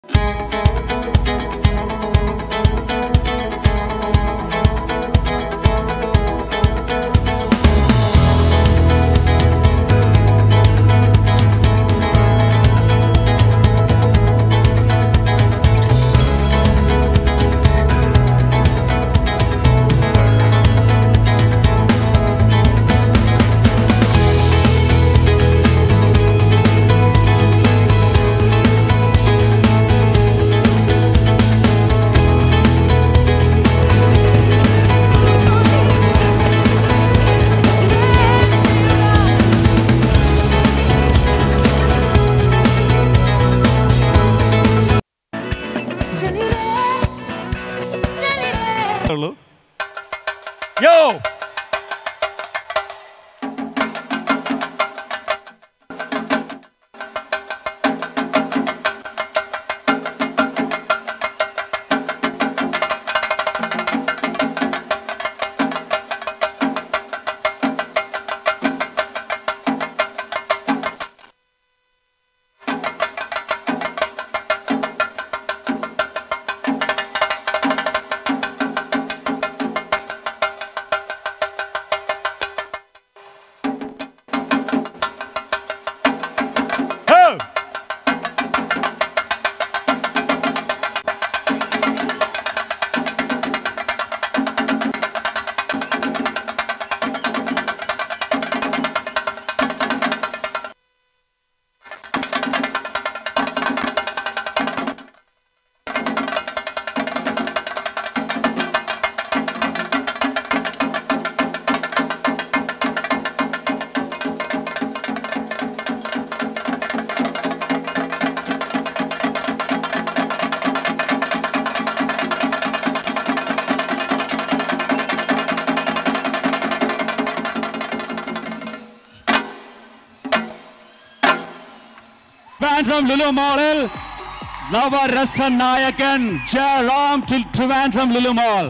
ഉള്ളൂ യോ ഹോ ട്രിവാൻഡ്രം ലുലു മാളിൽ നവരസ നായകൻ ജയറാം ടു- ട്രിവാൻഡ്രം ലുലു മാൾ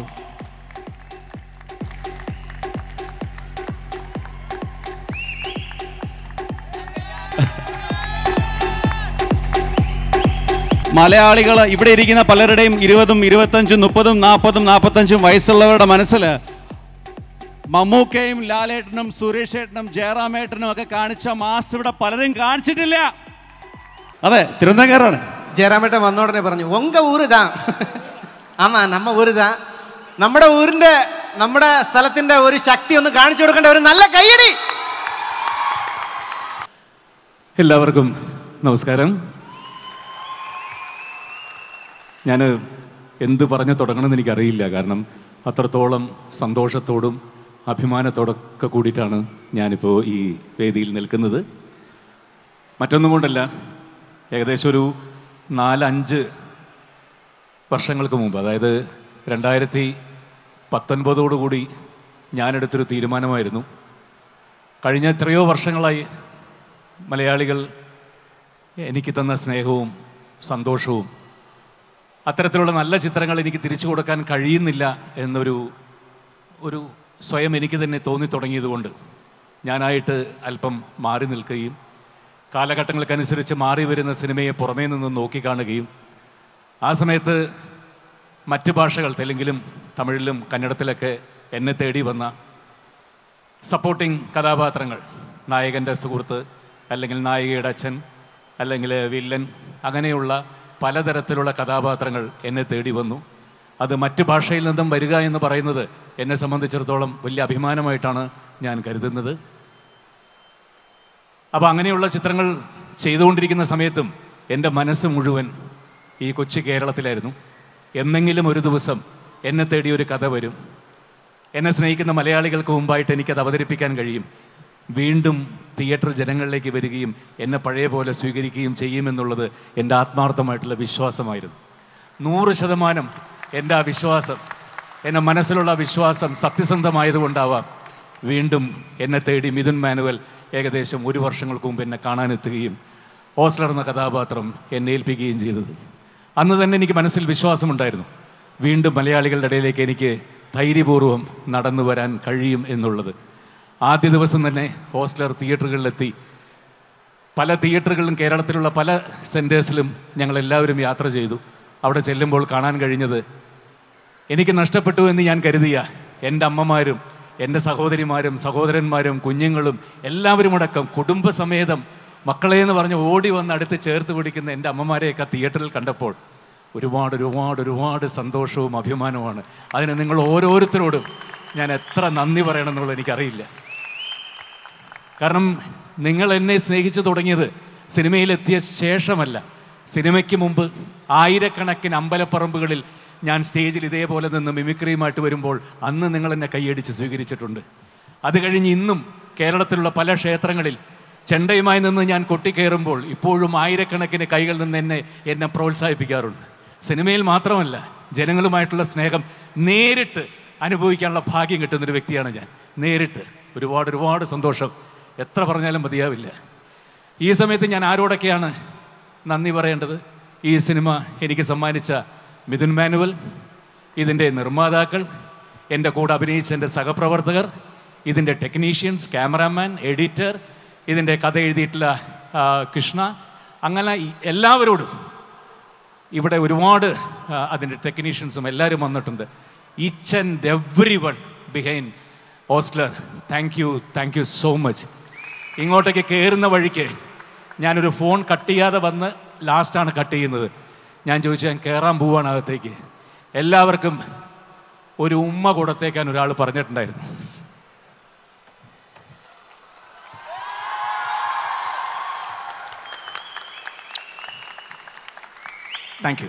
മലയാളികൾ ഇവിടെ ഇരിക്കുന്ന പലരുടെയും ഇരുപതും ഇരുപത്തഞ്ചും മുപ്പതും നാൽപ്പതും നാൽപ്പത്തഞ്ചും വയസ്സുള്ളവരുടെ മനസ്സിൽ മമ്മൂക്കയും ലാലേട്ടനും സുരേഷ് ഏട്ടനും ജയറാമേട്ടനും ഒക്കെ കാണിച്ച മാസ് ഇവിടെ പലരും കാണിച്ചിട്ടില്ല അതെ തിരുവനന്തപുരമാണ് ஜெயராமேட்ட வந்த உடனே പറഞ്ഞു உங்க ஊரு தான் ஆமா நம்ம ஊரு தான் നമ്മുടെ ഊരിന്റെ നമ്മുടെ സ്ഥലത്തിന്റെ ഒരു ശക്തി ഒന്ന് കാണിച്ചു കൊടുക്കേണ്ട ഒരു നല്ല കയ്യടി എല്ലാവർക്കും നമസ്കാരം ഞാൻ എന്ത് പറഞ്ഞു തുടങ്ങണമെന്ന് എനിക്കറിയില്ല കാരണം അത്രത്തോളം സന്തോഷത്തോടും അഭിമാനത്തോടൊക്കെ കൂടിയിട്ടാണ് ഞാനിപ്പോൾ ഈ വേദിയിൽ നിൽക്കുന്നത് മറ്റൊന്നും കൊണ്ടല്ല ഏകദേശം ഒരു നാലഞ്ച് വർഷങ്ങൾക്ക് മുമ്പ് അതായത് രണ്ടായിരത്തി പത്തൊൻപതോടുകൂടി ഞാനെടുത്തൊരു തീരുമാനമായിരുന്നു കഴിഞ്ഞ എത്രയോ വർഷങ്ങളായി മലയാളികൾ എനിക്ക് തന്ന സ്നേഹവും സന്തോഷവും അത്തരത്തിലുള്ള നല്ല ചിത്രങ്ങൾ എനിക്ക് തിരിച്ചു കൊടുക്കാൻ കഴിയുന്നില്ല എന്നൊരു ഒരു സ്വയം എനിക്ക് തന്നെ തോന്നി തുടങ്ങിയതുകൊണ്ട് ഞാനായിട്ട് അല്പം മാറി നിൽക്കുകയും കാലഘട്ടങ്ങൾക്കനുസരിച്ച് മാറി വരുന്ന സിനിമയെ പുറമേ നിന്ന് നോക്കിക്കാണുകയും ആ സമയത്ത് മറ്റ് ഭാഷകൾ തെലുങ്കിലും തമിഴിലും കന്നഡത്തിലൊക്കെ എന്നെ തേടി വന്ന സപ്പോർട്ടിംഗ് കഥാപാത്രങ്ങൾ നായകൻ്റെ സുഹൃത്ത് അല്ലെങ്കിൽ നായികയുടെ അച്ഛൻ അല്ലെങ്കിൽ വില്ലൻ അങ്ങനെയുള്ള പലതരത്തിലുള്ള കഥാപാത്രങ്ങൾ എന്നെ തേടി വന്നു അത് മറ്റ് ഭാഷയിൽ നിന്നും വരിക എന്ന് പറയുന്നത് എന്നെ സംബന്ധിച്ചിടത്തോളം വലിയ അഭിമാനമായിട്ടാണ് ഞാൻ കരുതുന്നത് അപ്പോൾ അങ്ങനെയുള്ള ചിത്രങ്ങൾ ചെയ്തുകൊണ്ടിരിക്കുന്ന സമയത്തും എൻ്റെ മനസ്സ് മുഴുവൻ ഈ കൊച്ചു കേരളത്തിലായിരുന്നു എന്നെങ്കിലും ഒരു ദിവസം എന്നെ തേടി ഒരു കഥ വരും എന്നെ സ്നേഹിക്കുന്ന മലയാളികൾക്ക് മുമ്പായിട്ട് എനിക്കത് അവതരിപ്പിക്കാൻ കഴിയും വീണ്ടും തിയേറ്റർ ജനങ്ങളിലേക്ക് വരികയും എന്നെ പഴയ പോലെ സ്വീകരിക്കുകയും ചെയ്യുമെന്നുള്ളത് എൻ്റെ ആത്മാർത്ഥമായിട്ടുള്ള വിശ്വാസമായിരുന്നു നൂറ് ശതമാനം എൻ്റെ ആ വിശ്വാസം എൻ്റെ മനസ്സിലുള്ള വിശ്വാസം സത്യസന്ധമായതുകൊണ്ടാവാം വീണ്ടും എന്നെ തേടി മിഥുൻ മാനുവൽ ഏകദേശം ഒരു വർഷങ്ങൾക്ക് മുമ്പ് എന്നെ കാണാനെത്തുകയും ഓസ്ലർ എന്ന കഥാപാത്രം എന്നെ ഏൽപ്പിക്കുകയും ചെയ്തത് അന്ന് തന്നെ എനിക്ക് മനസ്സിൽ വിശ്വാസമുണ്ടായിരുന്നു വീണ്ടും മലയാളികളുടെ ഇടയിലേക്ക് എനിക്ക് ധൈര്യപൂർവ്വം നടന്നു വരാൻ കഴിയും എന്നുള്ളത് ആദ്യ ദിവസം തന്നെ ഹോസ്റ്റലർ തിയേറ്ററുകളിലെത്തി പല തിയേറ്ററുകളിലും കേരളത്തിലുള്ള പല സെൻറ്റേഴ്സിലും ഞങ്ങളെല്ലാവരും യാത്ര ചെയ്തു അവിടെ ചെല്ലുമ്പോൾ കാണാൻ കഴിഞ്ഞത് എനിക്ക് നഷ്ടപ്പെട്ടു എന്ന് ഞാൻ കരുതിയ എൻ്റെ അമ്മമാരും എൻ്റെ സഹോദരിമാരും സഹോദരന്മാരും കുഞ്ഞുങ്ങളും എല്ലാവരും അടക്കം കുടുംബസമേതം മക്കളെ എന്ന് പറഞ്ഞ് ഓടി വന്ന് അടുത്ത് ചേർത്ത് പിടിക്കുന്ന എൻ്റെ അമ്മമാരെയൊക്കെ തിയേറ്ററിൽ കണ്ടപ്പോൾ ഒരുപാട് ഒരുപാട് ഒരുപാട് സന്തോഷവും അഭിമാനവുമാണ് അതിന് നിങ്ങൾ ഓരോരുത്തരോടും ഞാൻ എത്ര നന്ദി പറയണമെന്നുള്ളത് എനിക്കറിയില്ല കാരണം നിങ്ങൾ എന്നെ സ്നേഹിച്ചു തുടങ്ങിയത് സിനിമയിലെത്തിയ ശേഷമല്ല സിനിമയ്ക്ക് മുമ്പ് ആയിരക്കണക്കിന് അമ്പലപ്പറമ്പുകളിൽ ഞാൻ സ്റ്റേജിൽ ഇതേപോലെ നിന്ന് മിമിക്രിയുമായിട്ട് വരുമ്പോൾ അന്ന് നിങ്ങൾ എന്നെ കൈയടിച്ച് സ്വീകരിച്ചിട്ടുണ്ട് അത് കഴിഞ്ഞ് ഇന്നും കേരളത്തിലുള്ള പല ക്ഷേത്രങ്ങളിൽ ചെണ്ടയുമായി നിന്ന് ഞാൻ കൊട്ടിക്കയറുമ്പോൾ ഇപ്പോഴും ആയിരക്കണക്കിന് കൈകൾ നിന്ന് എന്നെ എന്നെ പ്രോത്സാഹിപ്പിക്കാറുണ്ട് സിനിമയിൽ മാത്രമല്ല ജനങ്ങളുമായിട്ടുള്ള സ്നേഹം നേരിട്ട് അനുഭവിക്കാനുള്ള ഭാഗ്യം കിട്ടുന്നൊരു വ്യക്തിയാണ് ഞാൻ നേരിട്ട് ഒരുപാട് ഒരുപാട് സന്തോഷം എത്ര പറഞ്ഞാലും മതിയാവില്ല ഈ സമയത്ത് ഞാൻ ആരോടൊക്കെയാണ് നന്ദി പറയേണ്ടത് ഈ സിനിമ എനിക്ക് സമ്മാനിച്ച മിഥുൻ മാനുവൽ ഇതിൻ്റെ നിർമ്മാതാക്കൾ എൻ്റെ കൂടെ അഭിനയിച്ച എൻ്റെ സഹപ്രവർത്തകർ ഇതിൻ്റെ ടെക്നീഷ്യൻസ് ക്യാമറാമാൻ എഡിറ്റർ ഇതിൻ്റെ കഥ എഴുതിയിട്ടുള്ള ആ, കൃഷ്ണ അങ്ങനെ ഈ എല്ലാവരോടും ഇവിടെ ഒരുപാട് ആ, അതിൻ്റെ ടെക്നീഷ്യൻസും എല്ലാവരും വന്നിട്ടുണ്ട് each and every one behind Ozler thank you thank you so much ഇങ്ങോട്ടേക്ക് കയറുന്ന വഴിക്ക് ഞാനൊരു ഫോൺ കട്ട് ചെയ്യാതെ വന്ന് ലാസ്റ്റാണ് കട്ട് ചെയ്യുന്നത് ഞാൻ ചോദിച്ചു ഞാൻ കയറാൻ പോവാണ് അകത്തേക്ക് എല്ലാവർക്കും ഒരു ഉമ്മ കൊടുത്തേക്കാൻ ഒരാൾ പറഞ്ഞിട്ടുണ്ടായിരുന്നു താങ്ക് യു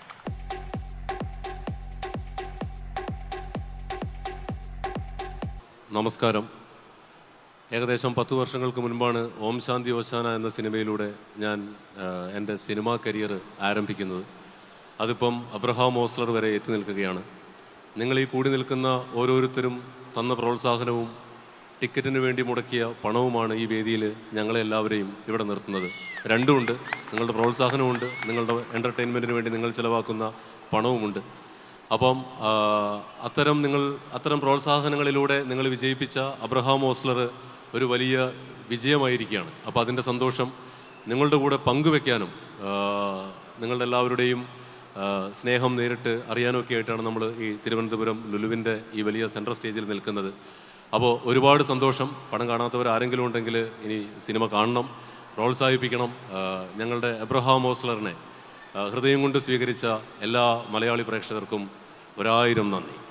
നമസ്കാരം ഏകദേശം പത്ത് വർഷങ്ങൾക്ക് മുൻപാണ് ഓം ശാന്തി ഓശാന എന്ന സിനിമയിലൂടെ ഞാൻ ആ, എൻ്റെ സിനിമാ കരിയർ ആരംഭിക്കുന്നത് അതിപ്പം അബ്രഹാം ഓസ്ലർ വരെ എത്തി നിൽക്കുകയാണ് നിങ്ങൾ ഈ കൂടി നിൽക്കുന്ന ഓരോരുത്തരും തന്ന പ്രോത്സാഹനവും ടിക്കറ്റിന് വേണ്ടി മുടക്കിയ പണവുമാണ് ഈ വേദിയിൽ ഞങ്ങളെ എല്ലാവരെയും ഇവിടെ നിർത്തുന്നത് രണ്ടുമുണ്ട് നിങ്ങളുടെ പ്രോത്സാഹനമുണ്ട് നിങ്ങളുടെ എൻ്റർടൈൻമെൻറ്റിന് വേണ്ടി നിങ്ങൾ ചിലവാക്കുന്ന പണവുമുണ്ട് അപ്പം ആ, അത്തരം നിങ്ങൾ അത്തരം പ്രോത്സാഹനങ്ങളിലൂടെ നിങ്ങൾ വിജയിപ്പിച്ച അബ്രഹാം ഓസ്ലർ ഒരു വലിയ വിജയമായിരിക്കുകയാണ് അപ്പോൾ അതിൻ്റെ സന്തോഷം നിങ്ങളുടെ കൂടെ പങ്കുവെക്കാനും ആ, നിങ്ങളുടെ എല്ലാവരുടെയും ആ, സ്നേഹം നേരിട്ട് അറിയാനൊക്കെ ആയിട്ടാണ് നമ്മൾ ഈ തിരുവനന്തപുരം ലുലുവിൻ്റെ ഈ വലിയ സെൻട്രൽ സ്റ്റേജിൽ നിൽക്കുന്നത് അപ്പോൾ ഒരുപാട് സന്തോഷം പടം കാണാത്തവർ ആരെങ്കിലും ഉണ്ടെങ്കിൽ ഇനി സിനിമ കാണണം പ്രോത്സാഹിപ്പിക്കണം ആ, ഞങ്ങളുടെ എബ്രഹാം ഓസ്ലറിനെ ആ, ഹൃദയം കൊണ്ട് സ്വീകരിച്ച എല്ലാ മലയാളി പ്രേക്ഷകർക്കും ഒരായിരം നന്ദി